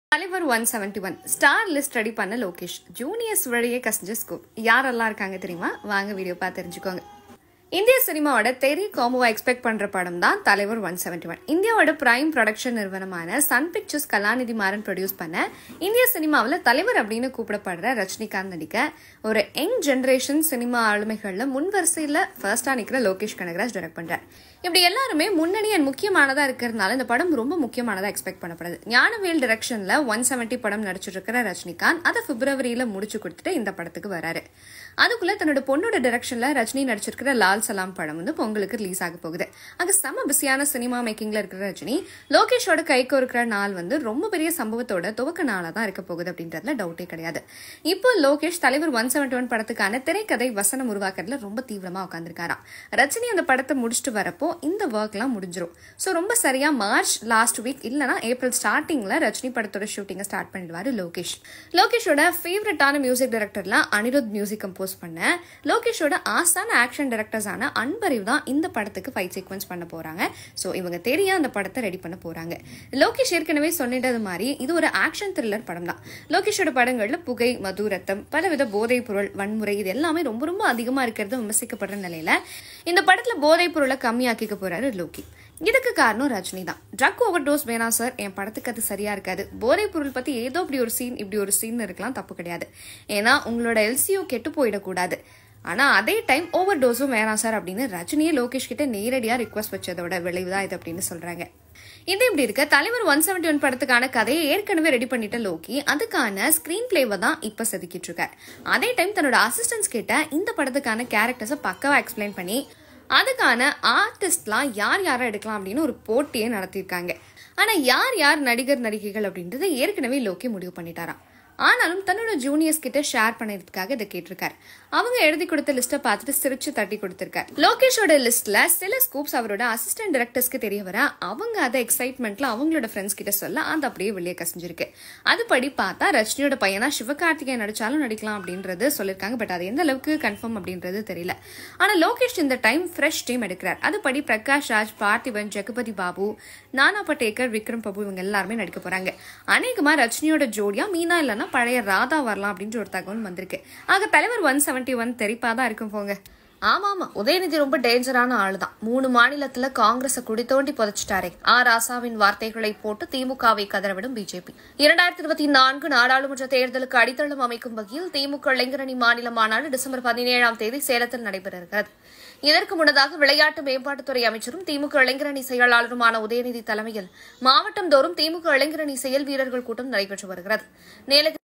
தலைவர் one seventy one star list ready பண்ண Lokesh juniors வழியே கசிஞ்ச ஸ்கோப் யாரெல்லாம் இருக்காங்க தெரியுமா வாங்க வீடியோ பார்த்து தெரிஞ்சுக்கோங்க இந்திய சினிமாவோட தெரி காம்போவா எக்ஸ்பெக்ட் பண்ற படம் தான் தலைவர் ஒன் செவன்டி ஒன் இந்தியாவோட பிரைம் ப்ரொடக்ஷன் நிறுவனமான Sun Pictures Kalanithi Maran produce பண்ண இந்திய சினிமாவில் தலைவர் அப்படின்னு கூப்பிடப்படுற ரஜினிகாந்த் நடிக்க ஒரு யங் ஜென்ரேஷன் சினிமா ஆளுமைகள்ல முன் வரிசையில் ஃபர்ஸ்டா நிற்கிற லோகேஷ் கனகராஜ் டைரக்ட் பண்றார் இப்படி எல்லாருமே முன்னணி அண்ட் முக்கியமானதா இருக்கிறதுனால இந்த படம் ரொம்ப முக்கியமானதா எக்ஸ்பெக்ட் பண்ணப்படுது ஞானவேல் டைரக்ஷன்ல ஒன் செவன்டி படம் நடிச்சிட்டு இருக்கிற ரஜினிகாந்த் அதை பிப்ரவரியில முடிச்சு கொடுத்துட்டு இந்த படத்துக்கு வராரு அதுக்குள்ள தன்னோட பொண்ணோட டைரக்ஷன்ல ரஜினி நடிச்சிருக்கிற லால் சலாம் படம் வந்து பொங்கலுக்கு ரிலீஸ் ஆக போகுது அங்க செம பிஸியான சினிமா மேக்கிங்ல இருக்கிற ரஜினி லோகேஷோட கைக்கு இருக்கிற நாள் வந்து ரொம்ப பெரிய சம்பவத்தோட துவக்க நாளா தான் இருக்க போகுது அப்படின்றதுல டவுட்டே கிடையாது இப்போ லோகேஷ் தலைவர் ஒன் செவன்டி ஒன் படத்துக்கான திரைக்கதை வசனம் உருவாக்குறதுல ரொம்ப தீவிரமா உட்காந்துருக்காராம் ரஜினி அந்த படத்தை முடிச்சுட்டு வரப்போ இந்த ஒர்க்லாம் முடிஞ்சிரும் ஸோ ரொம்ப சரியா மார்ச் லாஸ்ட் வீக் இல்லைனா ஏப்ரல் ஸ்டார்டிங்ல ரஜினி படத்தோட ஷூட்டிங்கை ஸ்டார்ட் பண்ணிடுவாரு லோகேஷ் லோகேஷோட ஃபேவரட்டான மியூசிக் டைரக்டர்லாம் அனிருத் மியூசிக் கம்போஸ் பண்ண லோகேஷோட ஆசான ஆக்ஷன் டைரக்டர்ஸான அன்பறிவு தான் இந்த படத்துக்கு ஃபைட் சீக்வன்ஸ் பண்ண போறாங்க ஸோ இவங்க தெரிய அந்த படத்தை ரெடி பண்ண போறாங்க லோகேஷ் ஏற்கனவே சொன்னிட்டது மாதிரி இது ஒரு ஆக்ஷன் த்ரில்லர் படம் தான் லோகேஷோட படங்கள்ல புகை மது ரத்தம் பலவித போதைப் பொருள் வன்முறை இது எல்லாமே ரொம்ப ரொம்ப அதிகமா இருக்கிறது விமர்சிக்கப்படுற நிலையில இந்த படத்துல போதைப் பொருளை கம்மியாக்கிக்க போறாரு லோகி இதுக்கு காரணம் ரஜினி தான் ட்ரக் ஓவர் டோஸ் வேணாம் சார் என் படத்துக்கு அது சரியா இருக்காது போதைப் பொருள் பத்தி ஏதோ இப்படி ஒரு சீன் இப்படி ஒரு சீன் இருக்கலாம் தப்பு கிடையாது ஏன்னா உங்களோட எல்சியோ கெட்டு போயிடக்கூடாது ஆனா அதே டைம் ஓவர் டோஸும் வேணாம் சார் அப்படின்னு ரஜினியே லோகேஷ் கிட்ட நேரடியா ரிக்வஸ்ட் வச்சதோட விளைவு தான் இது அப்படின்னு சொல்றாங்க இது இப்படி இருக்க தலைவர் ஒன் செவன்டி ஒன் படத்துக்கான கதையை ஏற்கனவே ரெடி பண்ணிட்ட லோகி அதுக்கான ஸ்கிரீன் பிளேவை தான் இப்ப செதுக்கிட்டு இருக்காரு அதே டைம் தன்னோட அசிஸ்டன்ஸ் கிட்ட இந்த படத்துக்கான கேரக்டர்ஸை பக்கவா எக்ஸ்பிளைன் பண்ணி அதுக்கான ஆர்டிஸ்ட்லாம் யார் யாரை எடுக்கலாம் அப்படின்னு ஒரு போட்டியே நடத்தியிருக்காங்க ஆனா யார் யார் நடிகர் நடிகைகள் அப்படின்றத ஏற்கனவே லோகி முடிவு பண்ணிட்டாராம் ஆனாலும் தன்னோட ஜூனியர்ஸ் கிட்ட ஷேர் பண்ணதுக்காக இதை கேட்டிருக்காரு அவங்க எழுதி கொடுத்த லிஸ்ட்டை பார்த்துட்டு சிரிச்சு தட்டி கொடுத்திருக்காரு லோகேஷோட லிஸ்ட்ல சில ஸ்கூப்ஸ் அவரோட அசிஸ்டன்ட் டைரக்டர்ஸ்க்கு தெரிய வர அவங்க அதை எக்ஸைட்மெண்ட்ல அவங்களோட ஃப்ரெண்ட்ஸ் கிட்ட சொல்ல அது அப்படியே வெளியே கசிஞ்சிருக்கு அதுபடி பார்த்தா ரஜினியோட பையனா சிவகார்த்திகேயன் நடிச்சாலும் நடிக்கலாம் அப்படின்றது சொல்லியிருக்காங்க பட் அது எந்த அளவுக்கு கன்ஃபார்ம் அப்படின்றது தெரியல ஆனா லோகேஷ் இந்த டைம் ஃப்ரெஷ் டீம் எடுக்கிறார் அதுபடி பிரகாஷ் ராஜ் பார்த்திபன் ஜெகபதி பாபு நானா பட்டேக்கர் விக்ரம் பிரபு இவங்க எல்லாருமே நடிக்க போறாங்க அநேகமா ரஜினியோட ஜோடியா மீனா இல்லைன்னா பழைய ராதா வரலாம் அப்படின்ற ஒரு தகவல் வந்திருக்கு ஆக தலைவர் ஒன் செவன்டி ஒன் தெரிப்பா தான் இருக்கும் போங்க ஆமா ஆமா உதயநிதி ரொம்ப டேஞ்சரான ஆளு தான் மூணு மாநிலத்துல காங்கிரஸ குடி தோண்டி புதைச்சிட்டாரே ஆ ராசாவின் வார்த்தைகளை போட்டு திமுகவை கதறவிடும் பிஜேபி இரண்டாயிரத்தி இருபத்தி நான்கு நாடாளுமன்ற தேர்தலுக்கு அடித்தளம் அமைக்கும் வகையில் திமுக இளைஞரணி மாநில மாநாடு டிசம்பர் பதினேழாம் தேதி சேலத்தில் நடைபெற இருக்கிறது இதற்கு முன்னதாக விளையாட்டு மேம்பாட்டுத்துறை அமைச்சரும் திமுக இளைஞரணி செயலாளருமான உதயநிதி தலைமையில் மாவட்டம் தோறும் திமுக இளைஞரணி செயல் வீரர்கள் கூட்டம் நடைபெற்று வருகிறது நீலகிரி